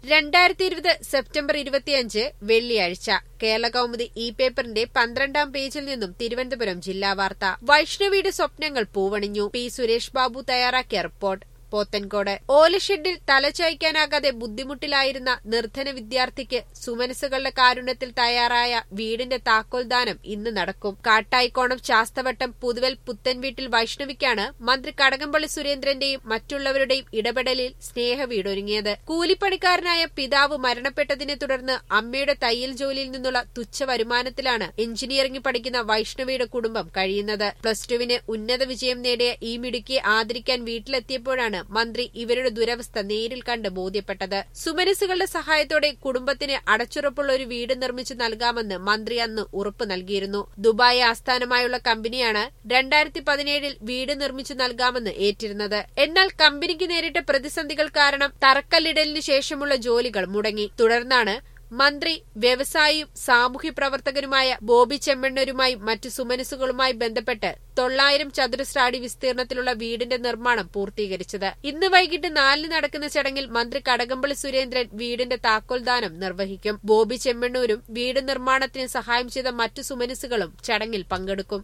രണ്ടായിരത്തി ഇരുപത് സെപ്റ്റംബർ ഇരുപത്തിയഞ്ച് വെള്ളിയാഴ്ച കേരള കൗമുദി ഇ പേപ്പറിന്റെ പന്ത്രണ്ടാം പേജിൽ നിന്നും തിരുവനന്തപുരം ജില്ലാ വാർത്ത വൈഷ്ണവിയുടെ സ്വപ്നങ്ങൾ പൂവണിഞ്ഞു പി സുരേഷ് ബാബു തയ്യാറാക്കിയ റിപ്പോർട്ട് പോത്തൻകോട് ഓലഷെഡിൽ തലചായ്ക്കാനാകാതെ ബുദ്ധിമുട്ടിലായിരുന്ന നിർധന വിദ്യാർത്ഥിക്ക് സുമനസുകളുടെ കാരുണ്യത്തിൽ തയ്യാറായ വീടിന്റെ താക്കോൽദാനം ഇന്ന് നടക്കും കാട്ടായിക്കോണം ശാസ്തവട്ടം പുതുവൽ പുത്തൻ വീട്ടിൽ വൈഷ്ണവിക്കാണ് മന്ത്രി കടകംപള്ളി സുരേന്ദ്രന്റെയും മറ്റുള്ളവരുടെയും ഇടപെടലിൽ സ്നേഹ വീടൊരുങ്ങിയത് കൂലിപ്പണിക്കാരനായ പിതാവ് മരണപ്പെട്ടതിനെ തുടർന്ന് അമ്മയുടെ തയ്യൽ ജോലിയിൽ നിന്നുള്ള തുച്ഛ വരുമാനത്തിലാണ് എഞ്ചിനീയറിംഗ് പഠിക്കുന്ന വൈഷ്ണവിയുടെ കുടുംബം കഴിയുന്നത് പ്ലസ് ടുവിന് ഉന്നത വിജയം നേടിയ ഈ മിടുക്കിയെ ആദരിക്കാൻ വീട്ടിലെത്തിയപ്പോഴാണ് മന്ത്രി ഇവരുടെ ദുരവസ്ഥ നേരിൽ കണ്ട് ബോധ്യപ്പെട്ടത് സുമനസുകളുടെ സഹായത്തോടെ കുടുംബത്തിന് അടച്ചുറപ്പുള്ള ഒരു വീട് നിർമ്മിച്ചു നൽകാമെന്ന് മന്ത്രി അന്ന് ഉറപ്പ് നൽകിയിരുന്നു ദുബായ് ആസ്ഥാനമായുള്ള കമ്പനിയാണ് രണ്ടായിരത്തി പതിനേഴിൽ വീട് നിർമ്മിച്ചു നൽകാമെന്ന് ഏറ്റിരുന്നത് എന്നാൽ കമ്പനിക്ക് നേരിട്ട പ്രതിസന്ധികൾ കാരണം തറക്കല്ലിടലിന് ശേഷമുള്ള ജോലികൾ മുടങ്ങി തുടർന്നാണ് മന്ത്രി വ്യവസായിയും സാമൂഹ്യ പ്രവർത്തകനുമായ ബോബി ചെമ്മണ്ണരുമായി മറ്റു സുമനസുകളുമായി ബന്ധപ്പെട്ട് തൊള്ളായിരം ചതുരശ്ര അടി വിസ്തീർണത്തിലുള്ള വീടിന്റെ നിർമ്മാണം പൂർത്തീകരിച്ചത് ഇന്ന് വൈകിട്ട് നാലിന് നടക്കുന്ന ചടങ്ങിൽ മന്ത്രി കടകംപള്ളി സുരേന്ദ്രൻ വീടിന്റെ താക്കോൽദാനം നിർവഹിക്കും ബോബി ചെമ്മണ്ണൂരും വീട് നിർമ്മാണത്തിന് സഹായം ചെയ്ത മറ്റു സുമനസുകളും ചടങ്ങിൽ പങ്കെടുക്കും